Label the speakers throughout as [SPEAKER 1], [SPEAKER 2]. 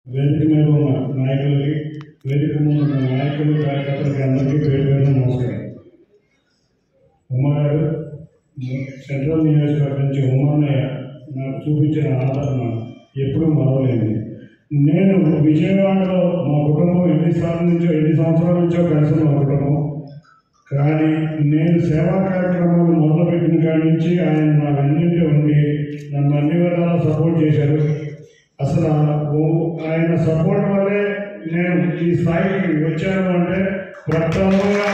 [SPEAKER 1] వేదిక మీద ఉన్న నాయకులకి వేదిక మీద ఉన్న నాయకులు కార్యకర్తలకి అందరికీ పేరు పేరు నమస్కారం ఉమా గారు సెంట్రల్ నియోజకవర్గం నుంచి ఉమాన్నయ్య నాకు చూపించిన ఆదరణ ఎప్పుడూ మరవలేదు నేను విజయవాడలో మా కుటుంబం ఎన్ని సార్లు నుంచో ఎన్ని సంవత్సరాల నుంచో కలిసి మా కుటుంబం కానీ నేను సేవా కార్యక్రమాలు మొదలుపెట్టిన కాడి నుంచి ఆయన నా వెన్నింటి ఉండి నన్ను అన్ని విధాలా సపోర్ట్ చేశారు అసలు ఓ- ఆయన సపోర్ట్ వల్లే నేను ఈ స్థాయికి వచ్చాను అంటే ప్రప్రథమంగా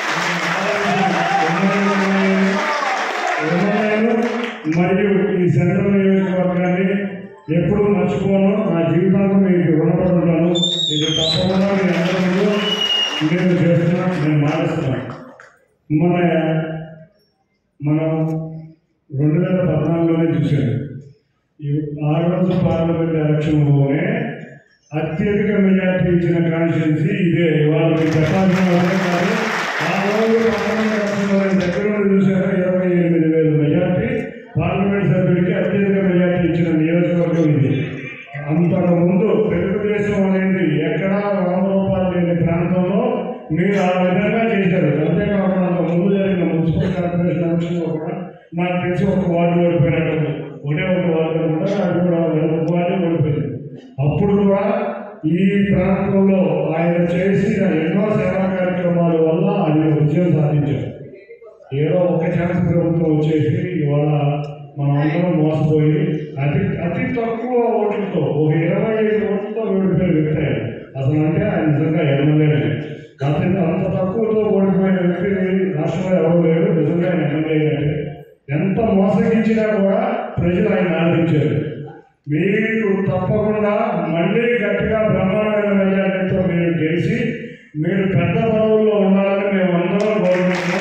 [SPEAKER 1] ఉమ్మడిను మరియు ఈ సెంట్రల్ నియోజకవర్గాన్ని ఎప్పుడూ మర్చిపోను నా జీవితాంతం మీకు రుణపడి ఉంటాను ఇది తప్పకుండా మీ అందరి ముందు నేను చేస్తున్నాను నేను మానేస్తున్నాను మన మనం రెండు వేల పద్నాలుగులోనే చూశాను ఈ ఆ రోజు పార్లమెంట్ ఎలక్షన్లోనే అత్యధిక మెజార్టీ ఇచ్చిన కాన్స్టిట్యున్సీ ఇదే ఇవాళ మీకు చెప్పాల్సిన అవసరం కాదు ఆ రోజు పార్లమెంట్ ఎలక్షన్లో నేను దగ్గర నుండి చూశాను ఇరవై ఎనిమిది వేల మెజార్టీ పార్లమెంట్ సభ్యుడికి అత్యధిక మెజార్టీ ఇచ్చిన నియోజకవర్గం ఇది అంతకు ముందు తెలుగుదేశం అనేది ఎక్కడా రామరూపాలు లేని ప్రాంతంలో మీరు ఆ విధంగా చేశారు అంతేకాకుండా అంతకు ముందు జరిగిన మున్సిపల్ కార్పొరేషన్ ఎలక్షన్లో కూడా నాకు తెలిసి ఒక వార్డు ఓడిపోయినట్టు ఒకటే ఒక వార్డు కూడా అది కూడా ఒక వార్డు ఓడిపోయింది అప్పుడు కూడా ఈ ప్రాంతంలో ఆయన చేసిన ఎన్నో సేవా కార్యక్రమాల వల్ల ఆయన విజయం సాధించారు ఏదో ఒక ఛాన్స్ ప్రభుత్వం వచ్చేసి ఇవాళ మనం అందరం మోసపోయి అతి అతి తక్కువ ఓట్లతో ఒక ఇరవై ఐదు ఓట్లతో ఓడిపోయిన వ్యక్తి ఆయన అసలు అంటే ఆయన నిజంగా ఎమ్మెల్యేనే అతి అంత తక్కువతో ఓడిపోయిన వ్యక్తి రాష్ట్రంలో ఎవరు లేరు నిజంగా ఆయన ఎమ్మెల్యే అంటే ఎంత మోసగించినా కూడా ప్రజలు ఆయన ఆదరించారు మీరు తప్పకుండా మళ్ళీ గట్టిగా బ్రహ్మాండమైన మెజార్టీతో మీరు గెలిచి మీరు పెద్ద పదవుల్లో ఉండాలని మేము అందరం కోరుకుంటున్నాం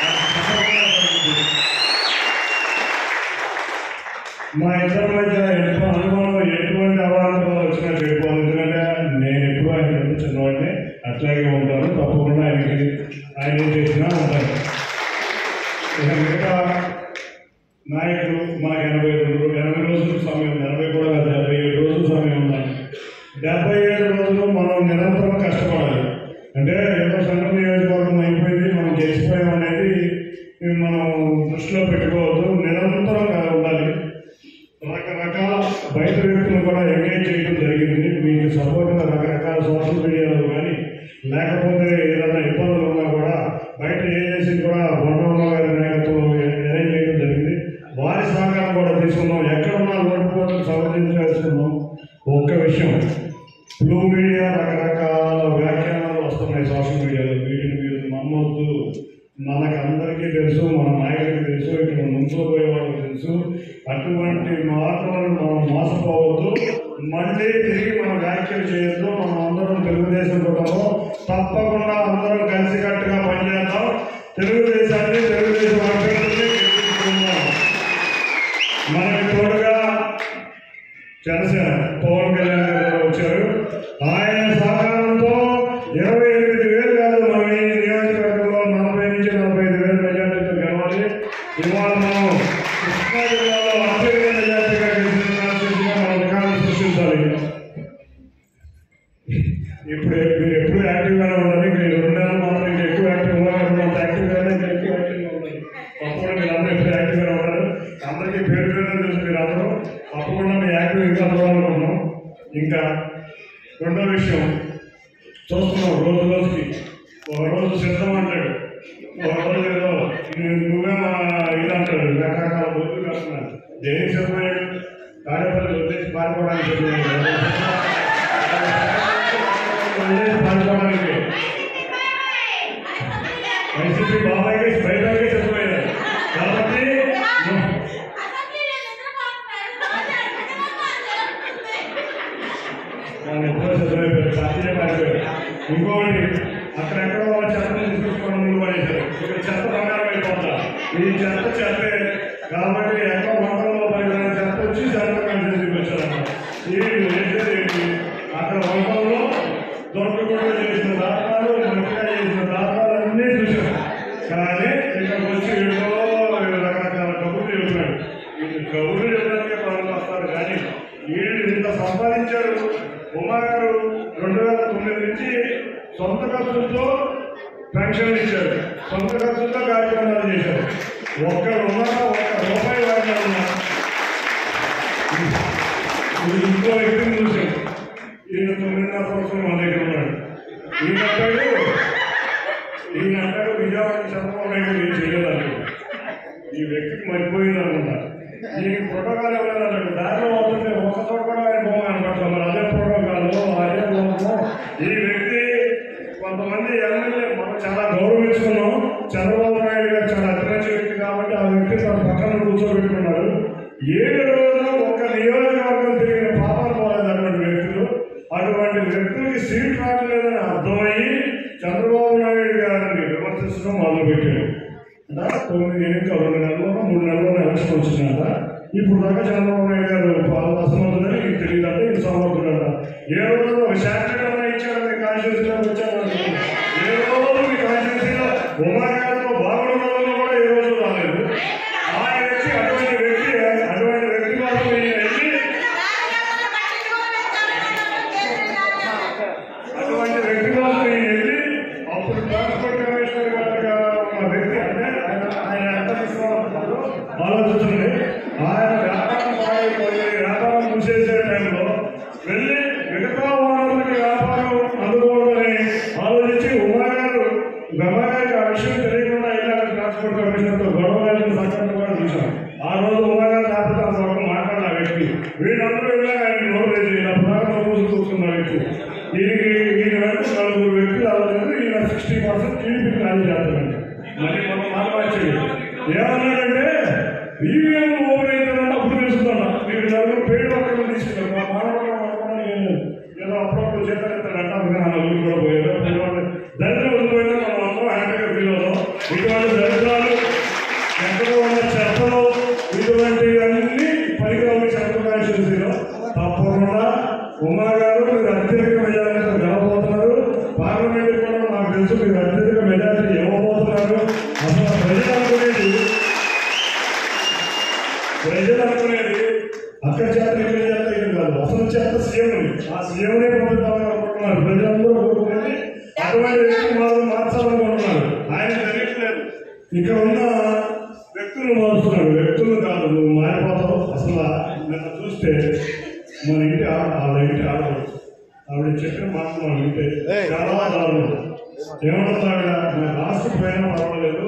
[SPEAKER 1] మా ఇద్దరి మధ్య ఎక్కువ అనుభవం ఎటువంటి అవాంతరాలు వచ్చినా చేయకపోదు ఎందుకంటే నేను ఎప్పుడు ఆయన ఎంత చిన్నవాడిని అట్లాగే ఉంటాను తప్పకుండా ఆయనకి ఆయన ఏం చేసినా ఉంటాను ఇక మిగతా నాయకులు మాకు ఎనభై రెండు ఎనభై రోజులు సమయం ఎనభై కూడా కాదు, డెబ్బై ఏడు రోజులు సమయం ఉన్నాయి డెబ్బై ఏడు రోజులు మనం నిరంతరం కష్టపడాలి అంటే ఏదో సెంట్రల్ నియోజకవర్గం అయిపోయింది మనం గెలిచిపోయాం అనేది మనం దృష్టిలో పెట్టుకోవద్దు నిరంతరం కాదు ఉండాలి రకరకాల బయట వ్యక్తులు కూడా ఎంగేజ్ చేయడం జరిగింది మీకు సపోర్ట్గా రకరకాల సోషల్ మీడియాలో కానీ లేకపోతే ఏదైనా ఇబ్బందులు ఉన్నా కూడా బయట ఏజెన్సీ కూడా బొండమ్మ గారి నాయకత్వంలో అరేంజ్ చేయడం జరిగింది వారి సహకారం కూడా తీసుకున్నాం ఎక్కడ ఉన్నా ఓడిపోవడం సమర్థించాల్సుకున్నాం ఒక్క విషయం బ్లూ మీడియా రకరకాల వ్యాఖ్యానాలు వస్తున్నాయి సోషల్ మీడియాలో వీటిని మీరు నమ్మొద్దు మనకందరికీ తెలుసు మన నాయకుడికి తెలుసు ఇక్కడ ముంచుకుపోయే వాళ్ళకి తెలుసు అటువంటి మాటలను మనం మోసపోవద్దు మళ్ళీ తిరిగి మనం వ్యాఖ్యలు చేయొద్దు మనం అందరం తెలుగుదేశం కుటుంబం తప్పకుండా అందరం కలిసికట్టుగా పనిచేద్దాం తెలుగుదేశాన్ని తెలుగుదేశం అభ్యర్థుల్ని గెలిపించుకుందాం మనకి తోడుగా జనసేన పవన్ కళ్యాణ్ గారు కూడా వచ్చారు ఆయన సహకారంతో ఇరవై ఎనిమిది వేలు కాదు మనం ఈ నియోజకవర్గంలో నలభై నుంచి నలభై ఐదు వేలు మెజార్టీతో గెలవాలి ఇవాళ మనం కృష్ణా జిల్లాలో అత్యధిక మెజార్టీగా గెలిచిన కాన్స్టిట్యూన్సీగా మనం రికార్డు సృష్టించాలి ఇప్పుడు మీరు ఎప్పుడు యాక్టివ్గానే ఉండాలి ఇంకా ఈ రెండు నెలలు మాత్రం ఇంకా ఎక్కువ యాక్టివ్గా ఉన్నంత యాక్టివ్గానే ఇంకా ఎక్కువ యాక్టివ్గా ఉండాలి తప్పకుండా మీరు అందరూ ఎప్పుడు యాక్టివ్గా ఉంటారు అందరికీ పేరు పేరు తెలుసు మీరు అందరూ తప్పకుండా మీ యాక్టివ్ ఇంకా చూడాలనుకుంటున్నాం ఇంకా రెండో విషయం చూస్తున్నాం రోజు రోజుకి ఒక రోజు సిద్ధం అంటాడు ఒక రోజు ఏదో నువ్వు- నువ్వే మా ఇది అంటాడు రకరకాల బొద్దులు వేస్తున్నాడు దేనికి సిద్ధమయ్యాడు తాడేపల్లి వదిలేసి పారిపోవడానికి సిద్ధమయ్యాడు వదిలేసి పారిపోవడానికి వైసీపీ బాబాయ్కి బయటకి సిద్ధమయ్యాడు కాబట్టి నువ్వు- వాళ్ళు ఎప్పుడో చదివారు పార్టీలే పారిపోయారు ఇంకోటి అక్కడెక్కడో వాళ్ళ చెత్తను తీసుకొచ్చుకోవడం ముందు పడేశారు ఇక్కడ చెత్త బంగారం అయిపోతా ఈ చెత్త చెత్తే కాబట్టి ఎక్కడో వందలలో పదివేల చెత్త వచ్చి చెత్త కంటే వచ్చారన్నమాట వీళ్ళు చేసేది ఏంటి అక్కడ వందలలో దొరకకుండా చేసిన దాఖలాలు మంచిగా చేసిన దాఖలాలు అన్నీ చూశారు కానీ ఇక్కడికి వచ్చి వీళ్ళు రకరకాల కబుర్లు చెబుతున్నాడు వీళ్ళు కబుర్లు చెప్పడానికే పనులు వస్తారు కానీ వీళ్ళు ఇంత సంపాదించారు ఉమా గారు రెండు వేల తొమ్మిది నుంచి సొంత ఖర్చులతో పెన్షన్ ఇచ్చారు సొంత ఖర్చులతో కార్యక్రమాలు చేశారు ఒక్కరు ఉన్నారా ఒక్క రూపాయి వాడినా ఉన్నా ఇది ఇంకో వ్యక్తిని చూశాను ఈయన తొమ్మిదిన్నర సంవత్సరం మన దగ్గర ఉన్నాడు ఈయన అంటాడు ఈయన అంటాడు విజయవాడ చంద్రబాబు నాయుడు ఏం చేయలేదు ఈ వ్యక్తికి మర్చిపోయింది అనుకుంటా ఈ ప్రోటోకాల్ ఎవరైనా అన్నాడు దారిలో అవుతుంటే ఒక చోట కూడా ఆయన బొమ్మ కనపడతాం మరి అదే ప్రోటోకాల్ అదే బొమ్మ ఈ వ్యక్తి కొంతమంది ఎమ్మెల్యే మనం చాలా గౌరవించుకున్నాం చంద్రబాబు నాయుడు గారు చాలా అతిరచి వ్యక్తి కాబట్టి ఆ వ్యక్తి తన పక్కన కూర్చోబెట్టుకున్నారు ఏడు రోజులు ఒక నియోజకవర్గం తిరిగిన పాపాలు పోలేదు అటువంటి వ్యక్తులు అటువంటి వ్యక్తులకి సీట్ రావట్లేదని అర్థమయ్యి చంద్రబాబు నాయుడు గారిని విమర్శించడం మొదలుపెట్టాడు అంటే తొమ్మిది ఎనిమిది రెండు నెలల్లో మూడు నెలల్లో ఎలక్షన్ వచ్చిందంట ఇప్పుడు దాకా చంద్రబాబు నాయుడు గారు పాలు అసమర్థులని మీకు తెలియదంటే ఇది సమర్థుడంట ఏ రోజు ఒక శాఖగా ఇచ్చారు మీ కాన్స్టిట్యూన్సీలో వచ్చారు ఏ రోజు మీ కాన్స్టిట్యూన్సీలో ఉమాగారితో బాగున్న రోజులు కూడా ఏ రోజు రాలేదు ఆ వ్యక్తి అటువంటి వ్యక్తి అటువంటి వ్యక్తి కోసం ఈయన వెళ్ళి అటువంటి వ్యక్తి కోసం ఈయన వెళ్ళి అప్పుడు ట్రాన్స్పోర్ట్ కమిషనర్ గారుగా ఉన్న వ్యక్తి అంటే ఆయన ఆయన ఎంత తీసుకోవాలనుకున్నారో ఆలోచించండి ఆయన వ్యాపారం పాడైపోయి వ్యాపారం మూసేసే టైంలో వెళ్ళి మిగతా వాళ్ళకి వ్యాపారం అందుకోవాలని ఆలోచించి ఉమాగారు గమ్మాగారికి ఆ విషయం తెలియకుండా వెళ్ళారు ట్రాన్స్పోర్ట్ కమిషనర్తో గొడవ కలిగిన సంఘటన కూడా చూశాం ఆ రోజు ఉమాగారు లేకపోతే ఆ వరకు మాట్లాడిన ఆ వ్యక్తి వీళ్ళందరూ వెళ్ళాక ఆయన నోరు లేదు ఈయన ప్రారంభం మూసి కూర్చున్న వ్యక్తి దీనికి ఈయన వెంట నలుగురు వ్యక్తులు అవ్వలేదు ఈయన సిక్స్టీ పర్సెంట్ టీడీపీ ఖాళీ చేస్తారంట మరి మనం మాట్లాడి ఏమన్నాడంటే ఈవీఎం ఓపెన్ అయిందంటే అప్పుడు తెలుస్తుందన్న మీరు నలుగురు పేరు ఒక్కరు తీసుకున్నారు మా మానవుడు అనుకున్నాను ఏం లేదు ఏదో అప్పుడప్పుడు చేస్తారంటే అందుకని ఆ నలుగురు కూడా పోయారు పిల్లవాడు దరిద్రం ఉండిపోయినా మనం అందరం హ్యాపీగా ఫీల్ అవుతాం ఇటువంటి దరిద్రాలు ఎక్కడో ఉన్న చెత్తలో ఇటువంటివన్నీ పరికరాలు చెత్త కాన్స్టిట్యూన్సీలో తప్పకుండా ఉమా గారు మీరు అత్యధిక మెజారిటీతో గెలవబోతున్నారు పార్లమెంట్ కూడా నాకు తెలుసు మీరు అత్యధిక మెజారిటీ ఇవ్వబోతున్నారు అసలు ప్రజలు అనుకునేది ప్రజలు అనుకునేది అక్కడ చేత ఇక్కడ చేత ఇది కాదు అసలు చేత సీఎం ఆ సీఎంనే పంపిద్దామని అనుకుంటున్నారు ప్రజలందరూ కోరుకునేది అటువంటి వ్యక్తి మాత్రం మార్చాలనుకుంటున్నారు ఆయన తెలియట్లేదు ఇక్కడ ఉన్న వ్యక్తులు మారుస్తున్నాడు వ్యక్తులు కాదు నువ్వు మారిపోతావు అసలు నిన్న చూస్తే మన ఇంటి ఆ- వాళ్ళ ఇంటి ఆడవచ్చు ఆవిడ చెప్పిన మాట మనం వింటే చాలా దారుణం ఏమన్నా ఆవిడ నా రాష్ట్ర పైన పర్వాలేదు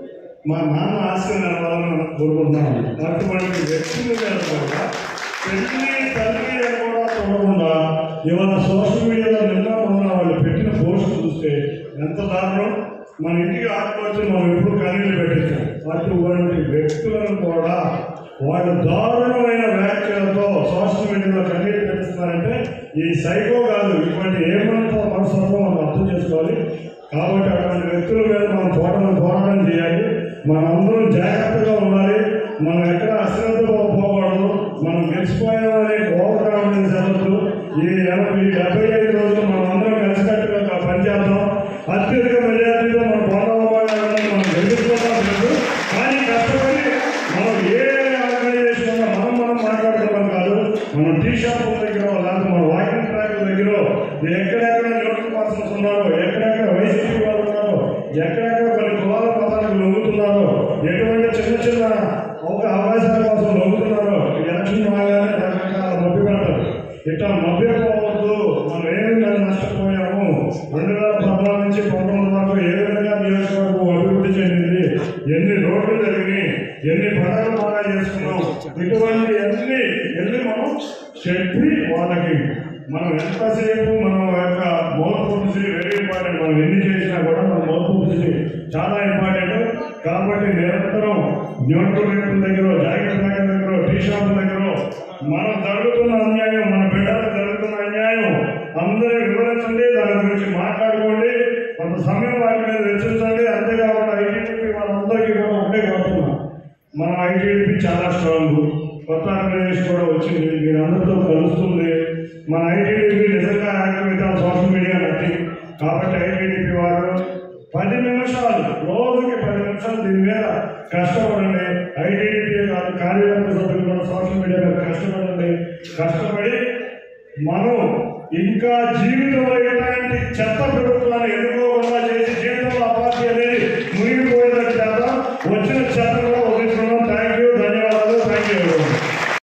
[SPEAKER 1] మా నాన్న ఆశయం నిలవాలని మనం కోరుకుంటున్నాం అటువంటి వ్యక్తులు మీద కూడా పెళ్లి తల్లి అని కూడా చూడకుండా ఇవాళ సోషల్ మీడియాలో నిన్న మొన్న వాళ్ళు పెట్టిన పోస్ట్ చూస్తే ఎంత దారుణం మన ఇంటికి ఆడుకోవచ్చు మనం ఎప్పుడు కన్నీళ్ళు పెట్టించాం అటువంటి వ్యక్తులను కూడా వాళ్ళు దారుణమైన వ్యాఖ్యలతో సోషల్ మీడియాలో కన్నీళ్ళు పెట్టిస్తున్నారంటే ఈ సైకో కాదు ఇటువంటి ఏమంతా మనస్తత్వం మనం అర్థం చేసుకోవాలి కాబట్టి అటువంటి వ్యక్తుల మీద మనం పోరాటం పోరాటం చేయాలి మనందరం జాగ్రత్తగా ఉండాలి మనం ఎక్కడ అశ్రద్ధ పోకూడదు మనం గెలిచిపోయామని ఓవర్ కాన్ఫిడెన్స్ వెళ్ళొద్దు ఈ ఎనభై డెబ్బై ఐదు రోజులు మనం అందరం కలిసికట్టుగా పనిచేద్దాం అత్యధిక మెజార్టీతో మన పోరాటాలను మనం గెలుచుకోవడం లేదు కానీ కష్టపడి మనం ఏ ఆర్గనైజేషన్ ఉన్నా మనం మనం మాట్లాడుకోవడం కాదు మనం టీ షాప్ దగ్గర లేకపోతే మన వాకింగ్ ట్రాక్ దగ్గర ఎక్కడెక్కడ న్యూట్రల్ పర్సన్స్ ఉన్నారో ఎక్కడెక్కడ వైసీపీ వాళ్ళు ఉన్నారో ఎక్కడెక్కడ కొన్ని కులాల మతాలకు లొంగుతున్నారో ఎటువంటి చిన్న చిన్న ఒక అవకాశాల కోసం లొంగుతున్నారో ఈ ఎలక్షన్ రాగానే రకరకాల మభ్య పెడతారు ఇట్లా మభ్య పోవద్దు మనం ఏమి కాదు నష్టపోయాము రెండు వేల పద్నాలుగు నుంచి పంతొమ్మిది వరకు ఏ విధంగా నియోజకవర్గం అభివృద్ధి చెందింది ఎన్ని రోడ్లు జరిగినాయి ఎన్ని పండుగలు బాగా చేసుకున్నాం ఇటువంటి అన్ని ఎన్ని మనం చెప్పి వాళ్ళకి మనం ఎంతసేపు మనం యొక్క మౌత్ వెరీ ఇంపార్టెంట్ మనం ఎన్ని చేసినా కూడా మన మౌత్ చాలా ఇంపార్టెంట్ కాబట్టి నిరంతరం న్యూట్రల్ వ్యక్తుల దగ్గర జాకెట్ ప్యాకెట్ దగ్గర టీ షాప్ దగ్గర మనం జరుగుతున్న అన్యాయం మన బిడ్డలకు జరుగుతున్న అన్యాయం అందరూ వివరించండి దాని గురించి మాట్లాడుకోండి కొంత సమయం వాటి మీద వెచ్చించండి అంతేకాకుండా ఐటీడీపీ వాళ్ళందరికీ కూడా ఒకటే కోరుతున్నాం మన ఐటీడీపీ చాలా స్ట్రాంగ్ కొత్త ఆర్గనైజేషన్ కూడా వచ్చింది మీరు అందరితో కలుస్తుంది మన ఐటీడీపీ నిజంగా యాక్టివ్ అయితే సోషల్ మీడియా బట్టి కాబట్టి ఐటీడీపీ వారు పది నిమిషాలు రోజుకి పది నిమిషాలు దీని మీద కష్టపడండి ఐటీడీపీ కార్యవర్గ సభ్యులు కూడా సోషల్ మీడియా మీద కష్టపడండి కష్టపడి మనం ఇంకా జీవితంలో ఎలాంటి చెత్త ప్రభుత్వాన్ని ఎన్నుకో